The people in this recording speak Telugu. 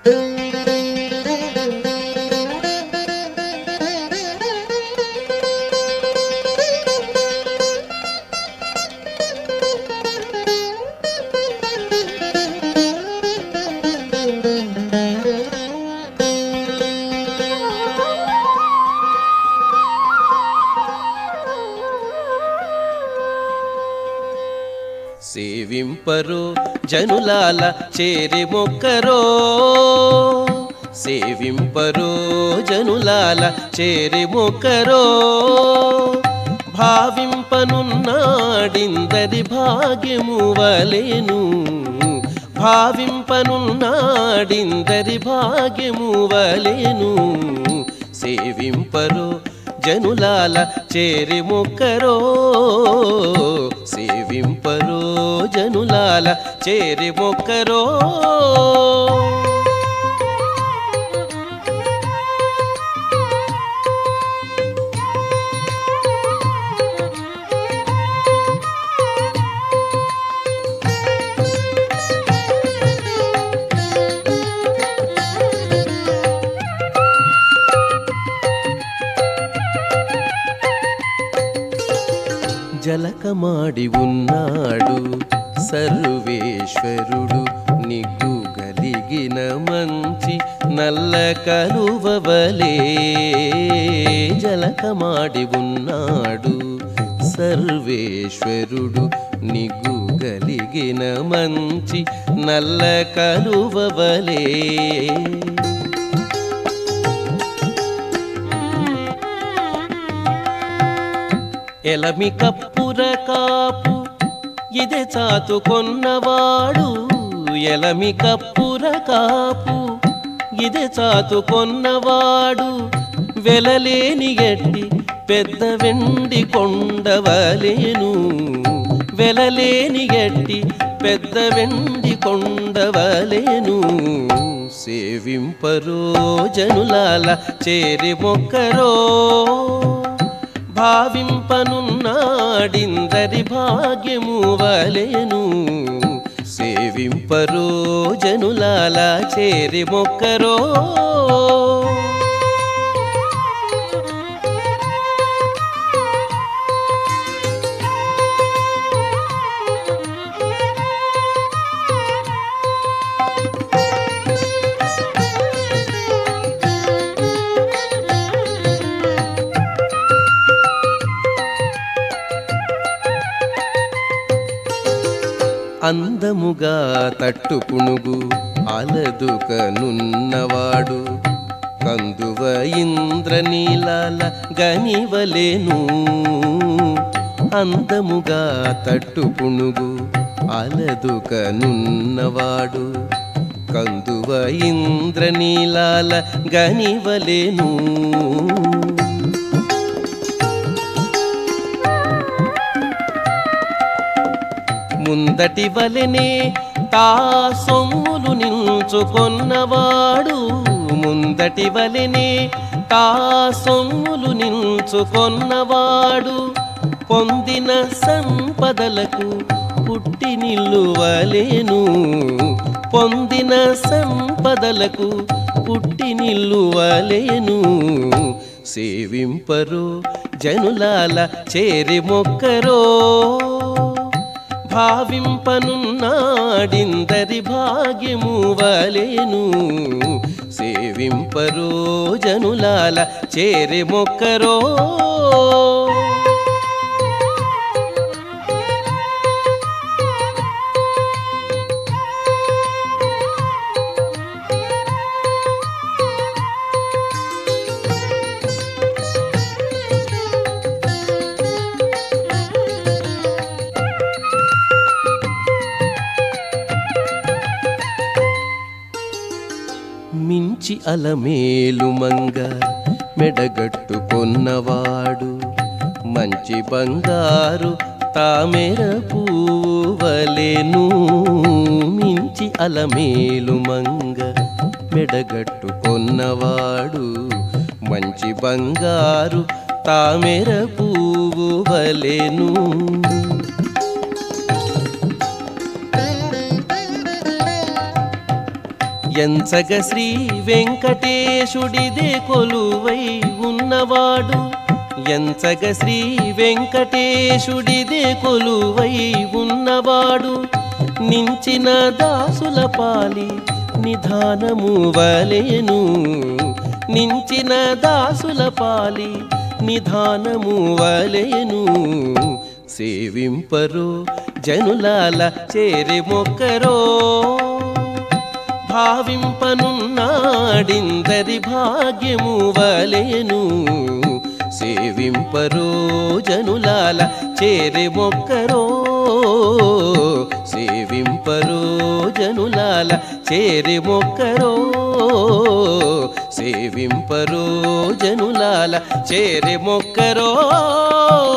సేవింపరు జనులాల చేరి మొక్కరో సేవింపరు జనులాల చేరి మొక్కరో భావింపనున్నాడిందరి భాగ్యము వలెను భావింపనున్నాడిందరి భాగ్యము వలెను సేవింపరు జనులాల చేరి మొక్కరో సేవింపరో జనులాల చేరి మొక్కరో జలకమాడి ఉన్నాడు సర్వేశ్వరుడు నిగ్గు గలిగిన మంచి నల్ల కలువవలే జలకమాడి ఉన్నాడు సర్వేశ్వరుడు నిగ్గు గలిగిన మంచి నల్ల కలువవలే ఎలమి కప్పుర కాపు ఇదే చాతుకొన్నవాడు ఎలమి కప్పుర కాపు ఇదే చాతుకొన్నవాడు వెలలేని గట్టి పెద్ద వెండి కొండవలేను వెలలేని గట్టి పెద్ద వెండి కొండవలేను సేవింపరో జనులాల చేరి మొక్కరో భావింపనున్నాడిందరి భాగ్యము వలెను సేవింపరో జనులాల చేరి మొక్కరో అందముగా తట్టు పుణుగు అలదుకనున్నవాడు కందువ ఇంద్రనీలాల గనివలేను అందముగా తట్టు పుణుగు అలదుకనున్నవాడు కందువ ఇంద్రనీలాల గనివలేను ముందటి వలెనే తా సొమ్ములు నిల్చుకొన్నవాడు ముందటి వలెనే తా సొమ్ములు నిల్చుకొన్నవాడు పొందిన సంపదలకు పుట్టి నిల్లువలేను పొందిన సంపదలకు పుట్టి నిల్లువలేను సేవింపరు జనులాల చేరి మొక్కరో భావింపనున్నాడిందరి భాగ్యము వలెను సేవింపరో జనులాల చేరి మొక్కరో మించి అలమేలు మంగ మెడగట్టుకొన్నవాడు మంచి బంగారు తామెర పూవలెను మించి అలమేలు మంగ మెడగట్టుకొన్నవాడు మంచి బంగారు తామెర పూవలెను ఎంచగ శ్రీ వెంకటేశుడిదే కొలువై ఉన్నవాడు ఎంచగ శ్రీ వెంకటేశుడిదే కొలువై ఉన్నవాడు నించిన దాసుల పాలి నిధానము వలెను నించిన దాసుల పాలి నిధానము వలెను సేవింపరో జనులాల చేరి మొక్కరో భావింపనున్నాడిందరి భాగ్యము వలెను సేవింపరో జనులాల చేరి మొక్కరో సేవింపరో జనులాల చేరి మొక్కరో సేవింపరో జనులాల చేరి మొక్కరో